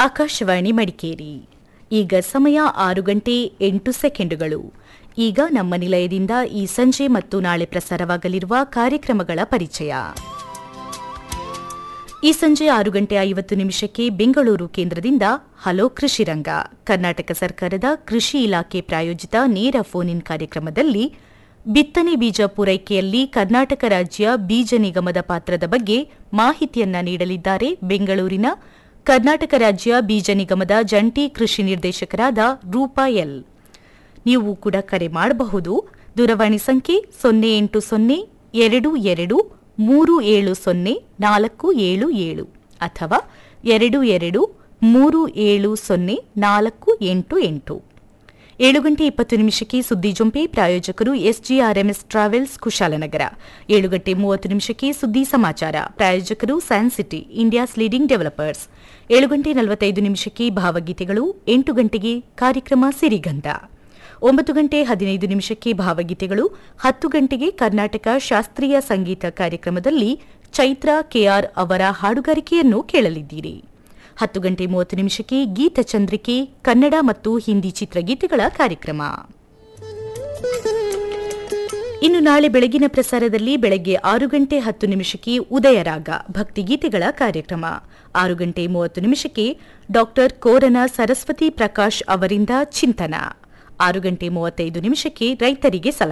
ಆಕಾಶವಾಣಿ ಮಡಿಕೇರಿ ಈಗ ಸಮಯ ಆರು ಗಂಟೆ ಎಂಟು ಸೆಕೆಂಡುಗಳು ಈಗ ನಮ್ಮ ನಿಲಯದಿಂದ ಈ ಸಂಜೆ ಮತ್ತು ನಾಳೆ ಪ್ರಸಾರವಾಗಲಿರುವ ಕಾರ್ಯಕ್ರಮಗಳ ಪರಿಚಯ ಈ ಸಂಜೆ ಆರು ಗಂಟೆ ಐವತ್ತು ನಿಮಿಷಕ್ಕೆ ಬೆಂಗಳೂರು ಕೇಂದ್ರದಿಂದ ಹಲೋ ಕೃಷಿ ರಂಗ ಕರ್ನಾಟಕ ಸರ್ಕಾರದ ಕೃಷಿ ಇಲಾಖೆ ಪ್ರಾಯೋಜಿತ ನೇರ ಫೋನ್ ಇನ್ ಕಾರ್ಯಕ್ರಮದಲ್ಲಿ ಬಿತ್ತನೆ ಬೀಜ ಪೂರೈಕೆಯಲ್ಲಿ ಕರ್ನಾಟಕ ರಾಜ್ಯ ಬೀಜ ನಿಗಮದ ಪಾತ್ರದ ಬಗ್ಗೆ ಮಾಹಿತಿಯನ್ನ ನೀಡಲಿದ್ದಾರೆ ಬೆಂಗಳೂರಿನ ಕರ್ನಾಟಕ ರಾಜ್ಯ ಬೀಜ ನಿಗಮದ ಜಂಟಿ ಕೃಷಿ ನಿರ್ದೇಶಕರಾದ ರೂಪಾ ಎಲ್ ನೀವು ಕೂಡ ಕರೆ ಮಾಡಬಹುದು ದೂರವಾಣಿ ಸಂಖ್ಯೆ ಸೊನ್ನೆ ಎಂಟು ಸೊನ್ನೆ ಎರಡು ಎರಡು ಮೂರು ಏಳು ಸೊನ್ನೆ ನಾಲ್ಕು ಏಳು ಏಳು ಅಥವಾ ಎರಡು ಎರಡು ಮೂರು ಏಳು ಸೊನ್ನೆ ನಾಲ್ಕು ಎಂಟು ಎಂಟು ಏಳು ಗಂಟೆ ಇಪ್ಪತ್ತು ನಿಮಿಷಕ್ಕೆ ಸುದ್ದಿ ಜೊಂಪೆ ಪ್ರಾಯೋಜಕರು ಎಸ್ಜಿಆರ್ಎಂಎಸ್ ಟ್ರಾವೆಲ್ಸ್ ಕುಶಾಲನಗರ ಏಳು ಗಂಟೆ ಮೂವತ್ತು ನಿಮಿಷಕ್ಕೆ ಸುದ್ದಿ ಸಮಾಚಾರ ಪ್ರಾಯೋಜಕರು science city India's leading developers ಏಳು ಗಂಟೆ ನಲವತ್ತೈದು ನಿಮಿಷಕ್ಕೆ ಭಾವಗೀತೆಗಳು ಎಂಟು ಗಂಟೆಗೆ ಕಾರ್ಯಕ್ರಮ ಸಿರಿಗಂಧ ಒಂಬತ್ತು ಗಂಟೆ ಹದಿನೈದು ನಿಮಿಷಕ್ಕೆ ಭಾವಗೀತೆಗಳು ಹತ್ತು ಗಂಟೆಗೆ ಕರ್ನಾಟಕ ಶಾಸ್ತ್ರೀಯ ಸಂಗೀತ ಕಾರ್ಯಕ್ರಮದಲ್ಲಿ ಚೈತ್ರ ಕೆಆರ್ ಅವರ ಹಾಡುಗಾರಿಕೆಯನ್ನು ಕೇಳಲಿದ್ದೀರಿ ಹತ್ತು ಗಂಟೆ ಮೂವತ್ತು ನಿಮಿಷಕ್ಕೆ ಗೀತಚಂದ್ರಿಕೆ ಕನ್ನಡ ಮತ್ತು ಹಿಂದಿ ಚಿತ್ರಗೀತೆಗಳ ಕಾರ್ಯಕ್ರಮ ಇನ್ನು ನಾಳೆ ಬೆಳಗಿನ ಪ್ರಸಾರದಲ್ಲಿ ಬೆಳಗ್ಗೆ ಆರು ಗಂಟೆ ಹತ್ತು ನಿಮಿಷಕ್ಕೆ ಉದಯರಾಗ ಭಕ್ತಿಗೀತೆಗಳ ಕಾರ್ಯಕ್ರಮ ಆರು ಗಂಟೆ ಮೂವತ್ತು ನಿಮಿಷಕ್ಕೆ ಡಾಕ್ಟರ್ ಕೋರನ ಸರಸ್ವತಿ ಪ್ರಕಾಶ್ ಅವರಿಂದ ಚಿಂತನ ಆರು ಗಂಟೆ ಮೂವತ್ತೈದು ನಿಮಿಷಕ್ಕೆ ರೈತರಿಗೆ ಸಲಹೆ